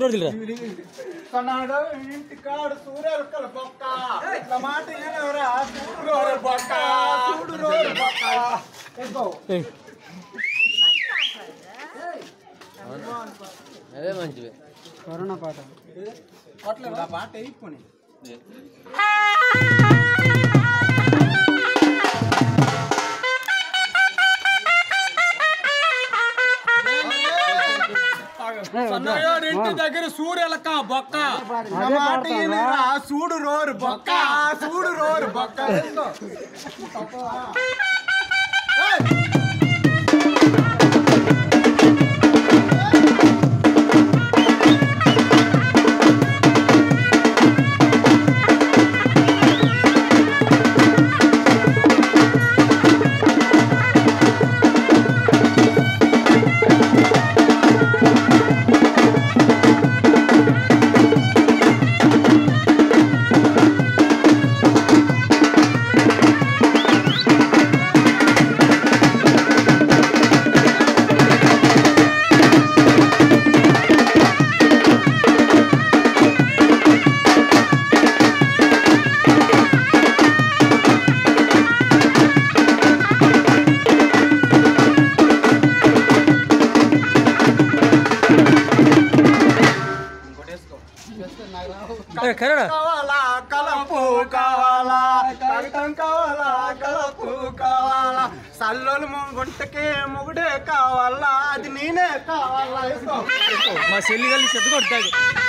Photo దిగురా కొన్నాడు ఇంటికాడు సూర్యరకల బొక్క ఇట్లా మాట ఏనవరా చూడు రోరు బొక్క చూడు రోరు బొక్క ఎగ్గో అదే మంచిది కరోనా పాట కొట్లేదు ఆ పాట వేయకుని ఇంటి దగ్గర సూర్యలక బొక్క నా మాట ఏనరా చూడు రోరు బొక్క చూడు రోరు బొక్క ఎగ్గో. ఏయ్! కరడా కావాలా కలపు కావాలా కాగితం కావాలా కలపు కావాలా సల్లోలు గుంటకే మొగుడే కావాలా అది నేనే కావాలా ఇసుకో. మా చెల్లి కలిసి చెత్త కొడతాడు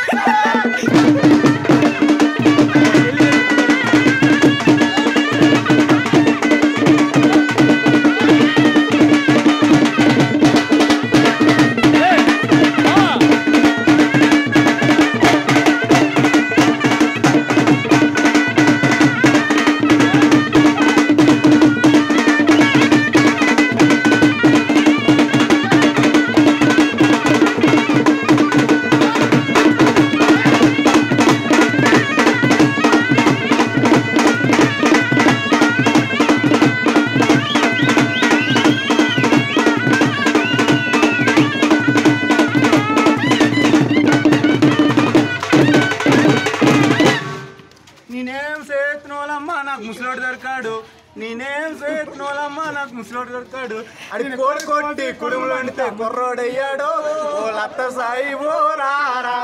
నేనేం చేతునోలమ్మా నాకు ముసలోడు దొరికాడు నేనేం చేతునోలమ్మా నాకు ముసలోడు దొరికాడు అది కోడి కొట్టి కుడుములు వండితే కుర్రోడయ్యాడు ఓ లత్త సాయి ఓ రారా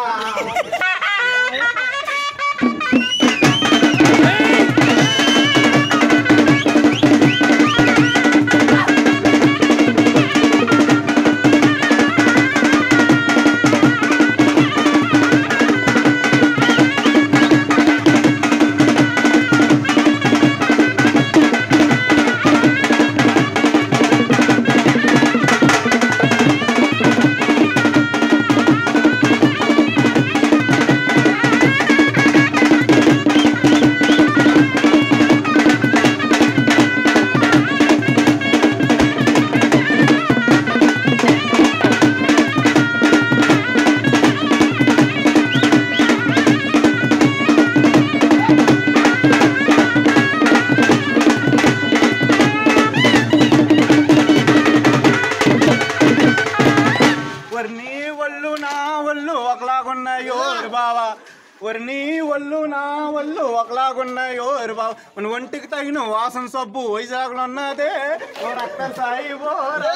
మరి నీ ఒళ్ళు నా ఒళ్ళు ఒకలాగున్నాయో ఓరి బావా మరి నీ ఒళ్ళు నా ఒళ్ళు ఒకలాగున్నాయో ఓరి బావా మన ఒంటికి తగిన వాసన సబ్బు వైజాగ్లో ఉన్నదే ఓ రక్త సాయి ఓ రా.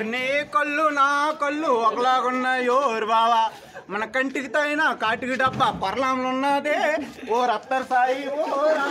ఒరి నీ కళ్ళు నా కళ్ళు ఒకలాగున్నాయో ఓరు బావా మన కంటికి తగిన కాటికి డబ్బా పర్లాంలో ఉన్నదే ఓ రత్తర్ సాయి ఓ రా.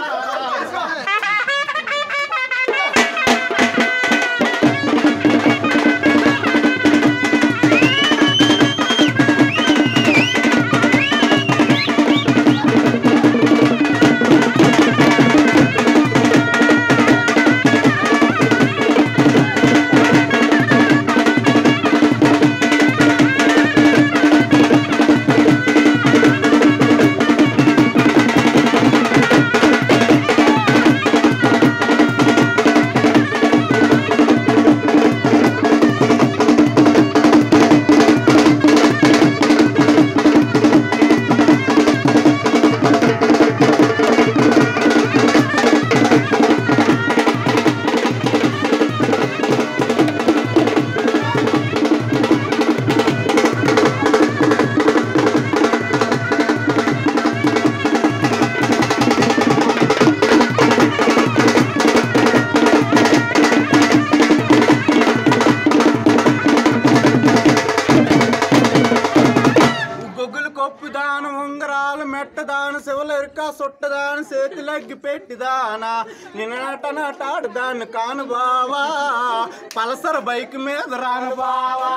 గొగ్గులు కొప్పు దాన ఉంగరాలు మెట్టదాన శివలెరుక సుట్టదాన చేతులగ్గి పెట్టిదానా నిన్నట నటాడు దాన్ని కాను బావా పలసర బైక్ మీద రాను బావా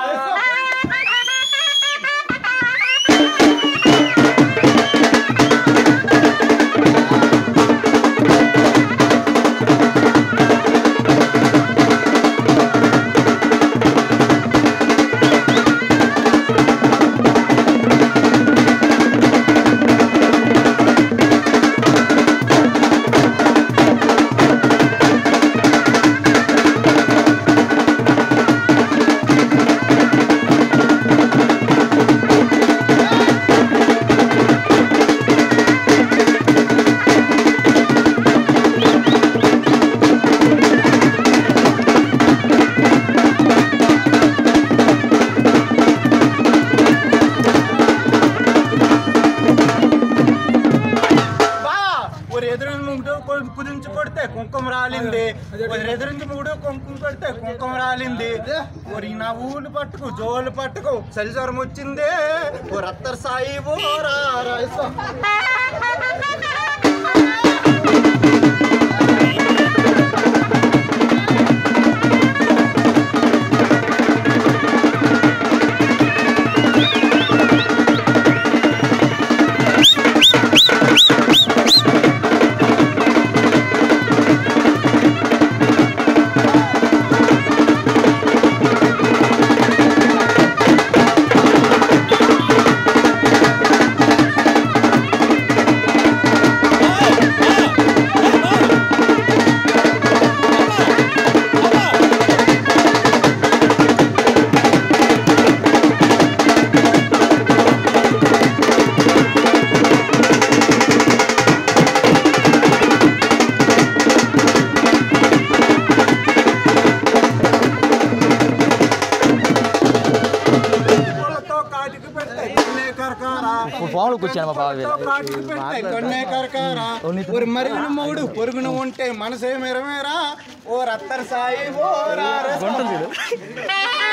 బా ஒரு ఎదురు మూడు కుదించి కొడితే కుంకుమ రాలింది ఒక ఎదురించి మూడు కుంకుమ కొడితే కుంకుమ రాలింది ఒరి నా ఊళ్ళు పట్టుకు జోలు పట్టుకు చలిజ్వరం వచ్చింది ఓ రత్తర్ సాయి ఓ రా రా ఇస్తా. పూలతో కాటికి పెడితే కన్నే కరకారా. పాములు కూర్చాను మా బావ వీళ్ళు. పూలతో కాటికి పెడితే కన్నే కరకారా. ఒరి మరిగిన మూడు పొరుగున ఉంటే మనసే మెరమేరా ఓ రత్తర్ సాయి ఓ రా రా.